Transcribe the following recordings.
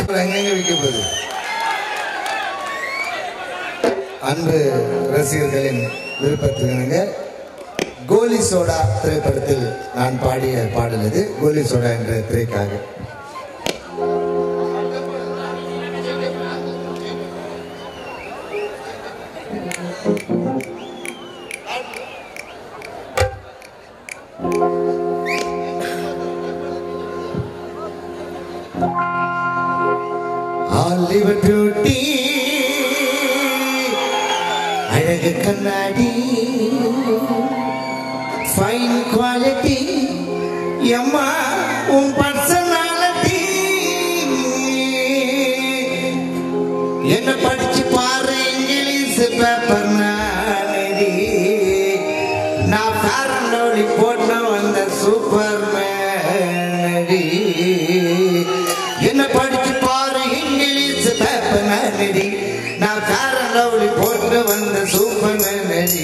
எங்கெங்க விற்க போகுது அன்பு ரசிகர்களின் விருப்பத்திற்கு கோலி சோடா திரைப்படத்தில் நான் பாடிய பாடல் இது கோலி சோடா என்ற திரைக்காக ஆலிவர் பியூட்டி அழகு கண்ணாடி ஃபைன் குவாலிட்டி எம்மா உன் பர்சனாலிட்டி என்ன படிச்சு பாரு இங்கிலீஷ் பேப்பர் நானடி நான் ஃபேர் அண்ட் லவ்லி போட்டு வந்த சூப்பர் மேனடி என்ன படிச்சு பாரு இங்கிலீஷ் பேப்பர் மேனடி நான் ஃபேர் அண்ட் லவ்லி போட்டு வந்த சூப்பர் மேனடி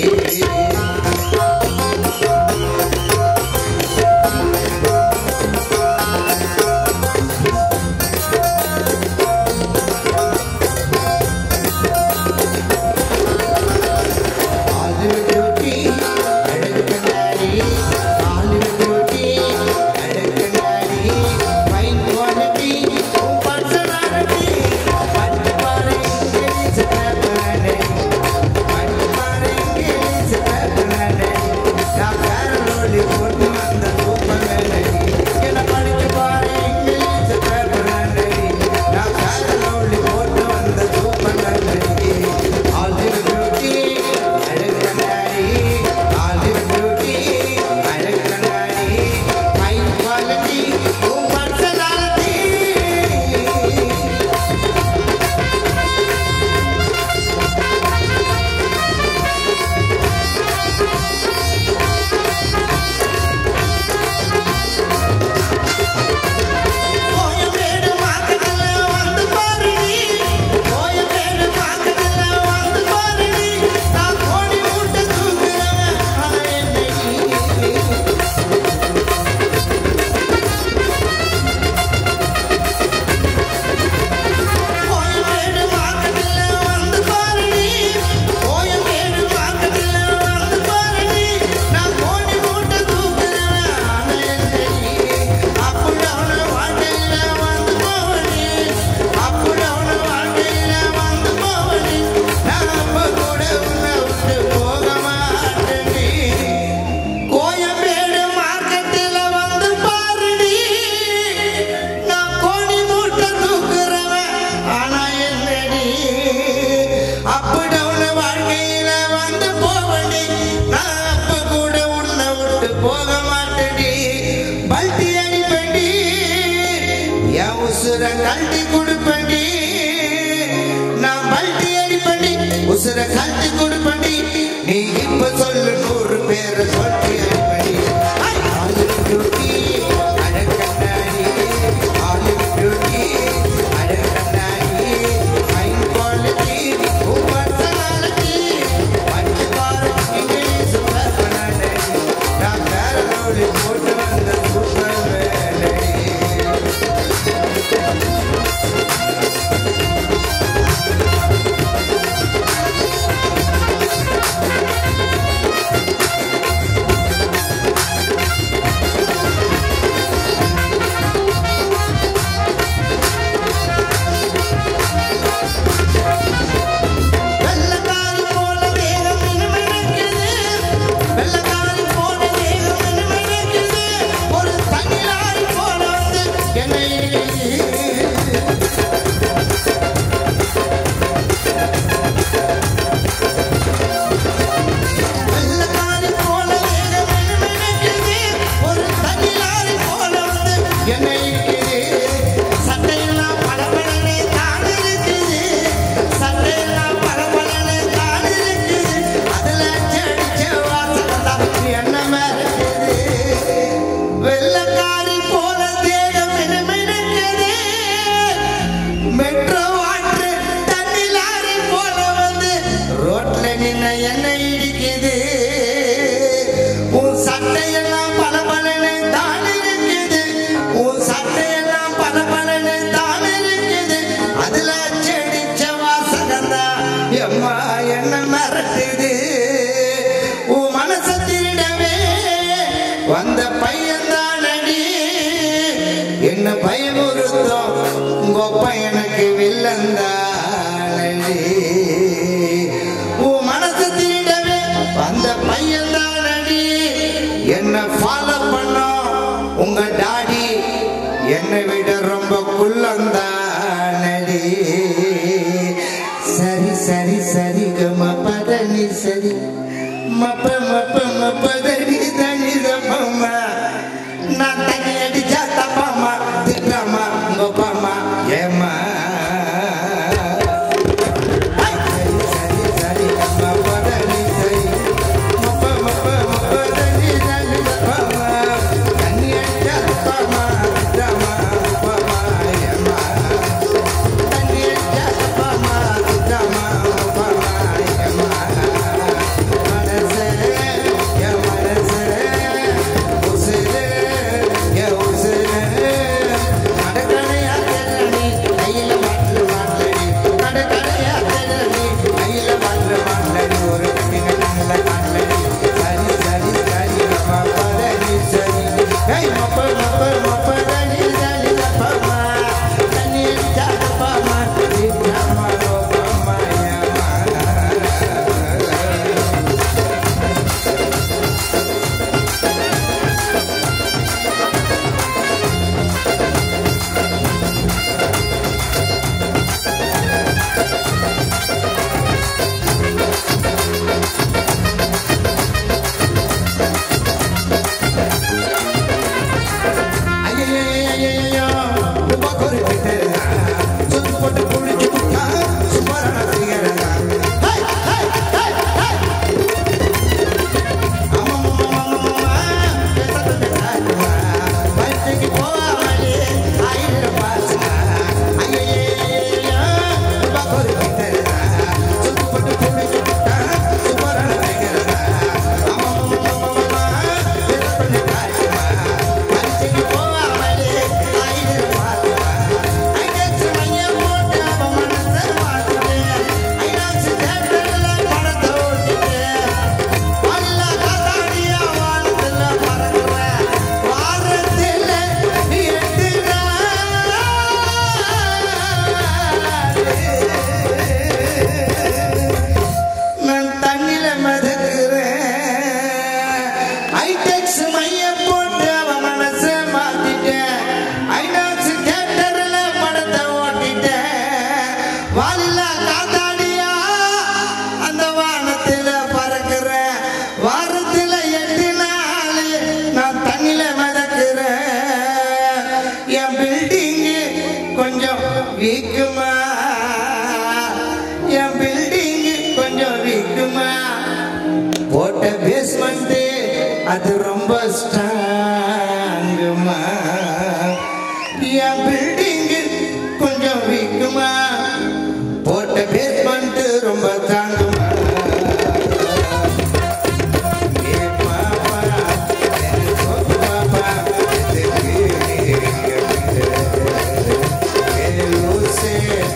Hollywood beauty, அழகு கண்ணாடி. Hollywood beauty, அழகு கண்ணாடி. Fine quality, உன் personality. பட்டு பாரு English பேப்பரானே. பட்டு பாரு English பேப்பரானே. நான் பேரலோலி போட்டு வந்த சூப்பரானே. என்னை படிச்சு பாரு English பேப்பரானே. நான் பேரலோலி போட்டு வந்த சூப்பரானே. Hollywood beauty, அழகு கண்ணாடி. Hollywood beauty, அழகு கண்ணாடி. Fine quality, உன் personality. கோயம்பேடு மார்க்கெட்ல வந்து பாருடி கோயம்பேடு மார்க்கெட்ல வந்து பாருடி நான் கோடி மூட்டை தூக்குறவன் அவன் என்னடி கோயம்பேடு மார்க்கெட்ல வந்து பாருடி கோயம்பேடு மார்க்கெட்ல வந்து பாருடி நான் கோடி மூட்டை தூக்குறவன் அவன் என்னடி அப்படி அவன வாழ்க்கையில வந்து போவடி அப்படி அவன வாழ்க்கையில வந்து போவடி நான் அப்ப கூட உன்னை விட்டு போக மாட்டேன்டி கோயம்பேடு மார்க்கெட்டில் வந்து பாருடி நான் கோடி மூட்டை தூக்குறவன் ஆனா என்னடி அப்படி அவன வாழ்க்கையில வந்து போவடி நான் அப்ப கூட உன்னை விட்டு போக மாட்டேடி பல்டி அடிப்படி என் உசுர கழட்டி கொடுப்படி நான் பல்டி அடிப்படி உசுர கழட்டி கொடுப்படி நீ இப்ப சொல்லு நூறு பேரை சொல்லி அடிப்படி Hollywood beauty, அழகு கண்ணாடி. Hollywood beauty, அழகு கண்ணாடி. Fine quality, உன் personality. பட்டு பாரு English personality. நான் வேற லோலி போட்டு வந்த சூப்பர் வேலை வெள்ளக்காரி போல தேகம் மினுமினுக்குது. வெள்ளக்காரி போல தேகம் மினுமினுக்குது. ஒரு தனியார் போல வந்து என்னை வெள்ளக்காரி போல தேகம் மினுமினுக்குது. ஒரு தனியார் போல வந்து என்னை சட்டையெல்லாம் பளபளன்னு தான் இருக்குது சட்டையெல்லாம் பளபளன்னு தான் இருக்குது அதுல அடிச்ச வாசனை தான் என்ன மிதக்குது. வெள்ளக்காரி போல தேகம் மினுமினுக்குது. பொருத்தம் உங்க அப்பா எனக்கு வில்லந்தாளே உன் மனசு திருடவே அந்த பையன் தானடி என்ன ஃபாலோ பண்ணோம் உங்க டாடி என்னை விட ரொம்ப குள்ளந்தானடி சரி சரி சரி கம பதனி சரி மப்ப மப்ப மப்ப தனி தனி தப்பம்மா நான் தண்ணி அடிச்சா தப்பாமா திட்டாமா உங்க பாமா ஏமா சரி சரி சரி கம பதனி சரி மப்ப மப்ப மப்ப தனி தனி தப்பம்மா தண்ணி அடிச்சா தப்பாமா திட்டாமா பாமா ஏமா தண்ணி அடிச்சா தப்பாமா திட்டாமா பாமா ஏமா மனசே என் மனசே உசுரே என் உசுரே நடக்கணையா தெரியணி கையில மாற்று மாற்றடி நடக்கணையா தெரியணி கையில மாற்று மாற்றடி ஒரு கண்ணின கண்ணில காணலடி சரி சரி சரி நம்ம பதனி சரி கை மப்ப மப்ப மப்ப தனி தனி தப்பமா தண்ணி தப்பமா திட்டமா கோபமா ஏமா ஐயையையையையோ, ரொம்ப குறிப்பிட்டதா. சுத்து போட்டு புடிச்சு புட்டா, சும்மாதான செய்கிறதா. ஹை, ஹை, ஹை, ஹை. அம்மம்மம்மம்மம்மம்மா, பேசறது காட்டுமா. வயசுக்கு போகாமலே ஆயிரம் பாசுமா. ஐயையையையையோ, ரொம்ப குறிப்பிட்டதா. சுத்து போட்டு புடிச்சு புட்டா, சும்மாதான செய்கிறதா. அம்மம்மம்மம்மம்மா, பேசறது காட்டுமா. வயசுக்கு போகாமலே ஆயிரம் பாசுமா. ஐநூறு மையம் போட்டு அவ மனசை மாத்துது. ஐநூறு தேட்டர்ல படத்தை ஓட்டுது. அல்லா காத்தாடியா வானத்துல பறக்குறேன். வாரத்துல எட்டு நாள். நான் தண்ணில மிதக்குறேன் ஐடெக்ஸ் மையம் போட்டு அவன் மனசை மாத்திட்டேன் ஐநாக்ஸ் தியேட்டர்ல படத்தை ஓட்டிட்டேன் வாலில்லா காத்தாடியா அந்த வானத்துல பறக்குறேன் வாரத்துல எட்டு நாள் நான் தண்ணில மிதக்குறேன் என் பில்டிங்கு கொஞ்சம் வீக்குமா என் பில்டிங்கு கொஞ்சம் வீக்குமா போட்ட பேஸ்மெண்ட் அது ரொம்ப ஸ்ட்ராங்குமா என் பில்டிங்கு கொஞ்சம் வீக்குமா போட்ட பேஸ்மெண்ட் ரொம்ப தாங்குமா ஏ பாப்பா, என் சொத்து பாப்பா, எதுக்கு ஏ லூசே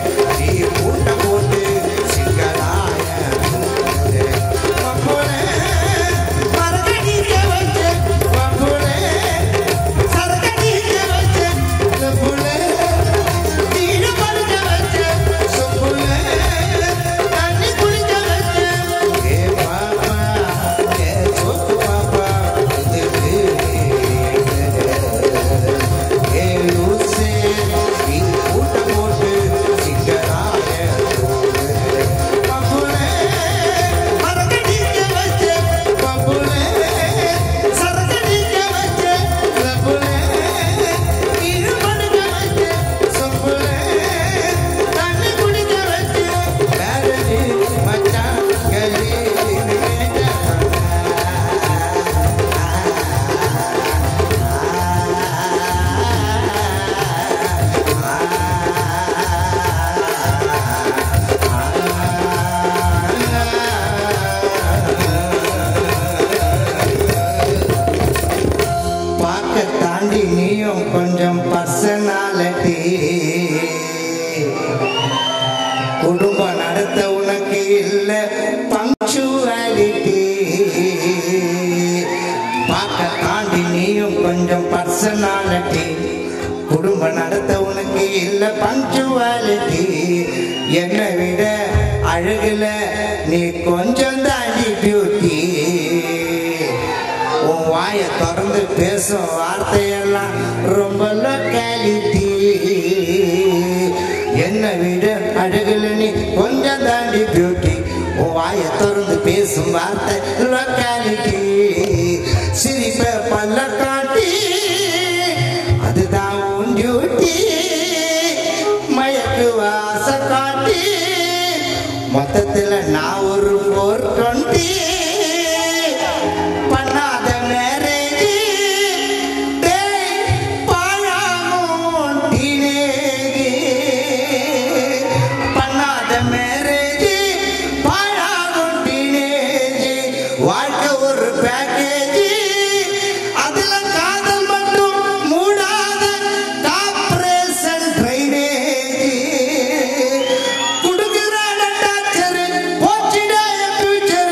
நீ இல்ல பஞ்சுவாலிட்டி என்னை விட அழகுல நீ கொஞ்சம் தாண்டி பியூட்டி உன் வாயை திறந்து பேசும் வார்த்தையெல்லாம் ரொம்ப லொக்காலிட்டி என்னை விட அழகுல நீ கொஞ்சம் தாண்டி பியூட்டி உன் வாயை திறந்து பேசும் வார்த்தை லொக்காலிட்டி சிரிப்ப பல்ல காட்டி அதுதான் உன் டியூட்டி மயக்கு வாச காட்டி மொத்தத்தில் நான் ஒரு ஃபோர் டுவெண்ட்டி பண்ணாத மேரேஜ் பாழாகும் teenage. பண்ணாத மேரேஜ் பாழாகும் teenage. வாழ்க்கை ஒரு பேக்கேஜ் அதுல காதல் மட்டும் மூடாத கார்ப்பரேஷன் ட்ரைனேஜ் குடுக்குறான டாக்டர் போச்சுடா என் ஃபியூச்சர்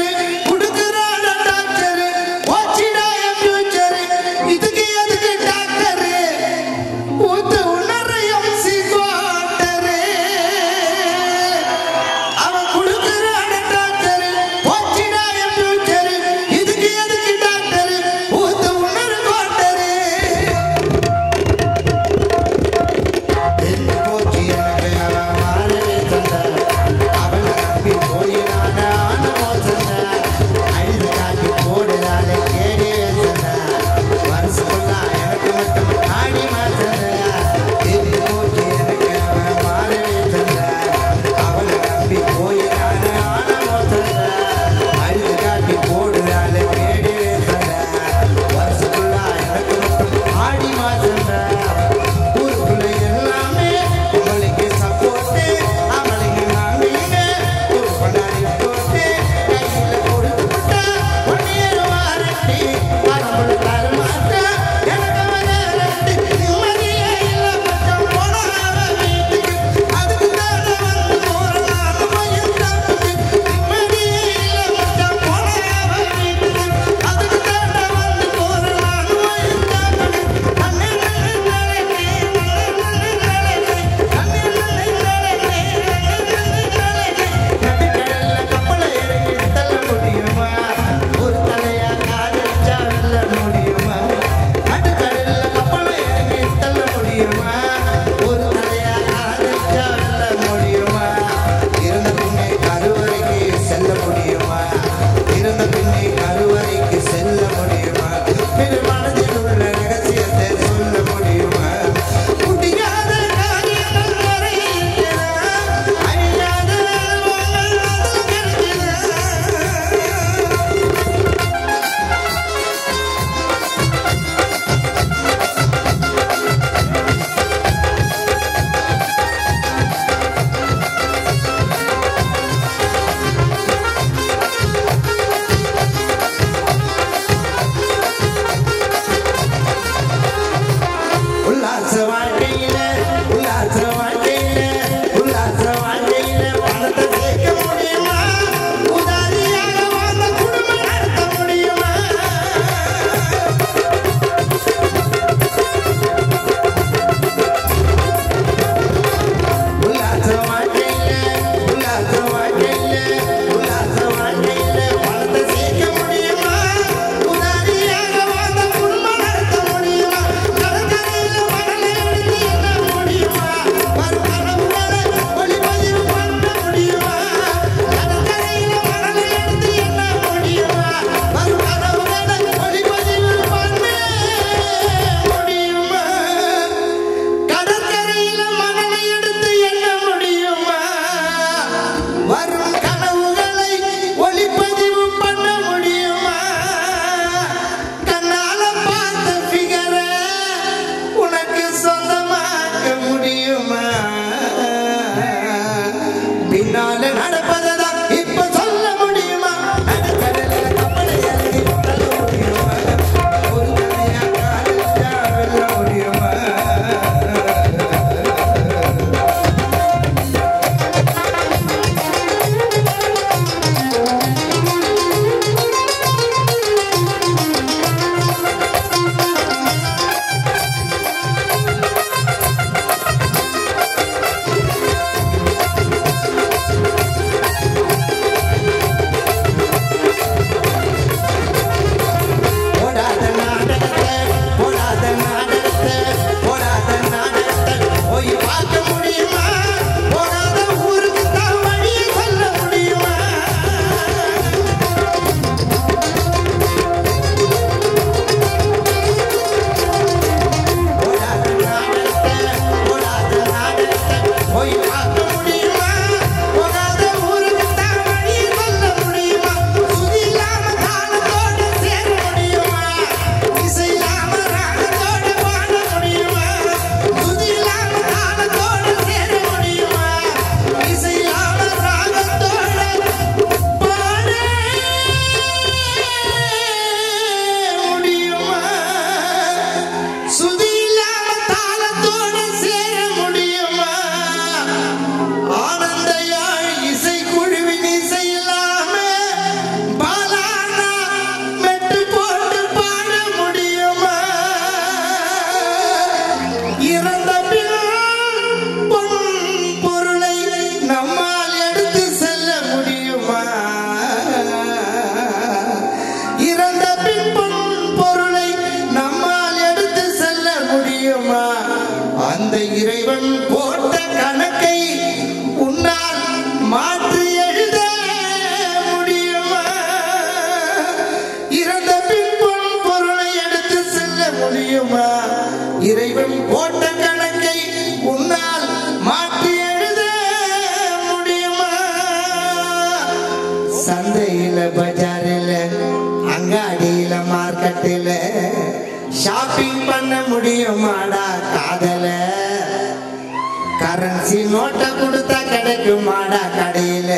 கரன்சி நோட்டை கொடுத்தா கிடைக்குமாடா கடையில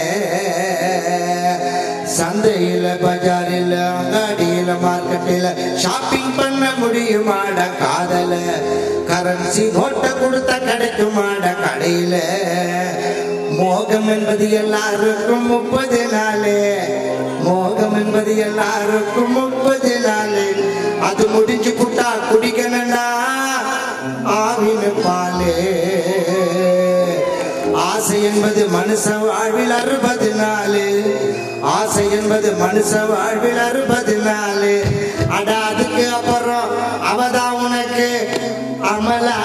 சந்தையில பஜாரில் அங்காடியில மார்க்கெட்டில் ஷாப்பிங் பண்ண முடியுமாடா காதல கரன்சி நோட்டை கொடுத்தா கிடைக்குமாடா கடையில மோகம் என்பது எல்லாருக்கும் முப்பது நாளே மோகம் என்பது எல்லாருக்கும் முப்பது நாளே அது முடிஞ்சு புட்டா குடிக்கணும்டா ஆவின பாலே ஆசை என்பது மனுஷ வாழ்வில் அறுபது நாளு ஆசை என்பது மனுஷ வாழ்வில் அறுபது நாளு அடா அதுக்கு அப்புறம் அவதான் உனக்கு அமல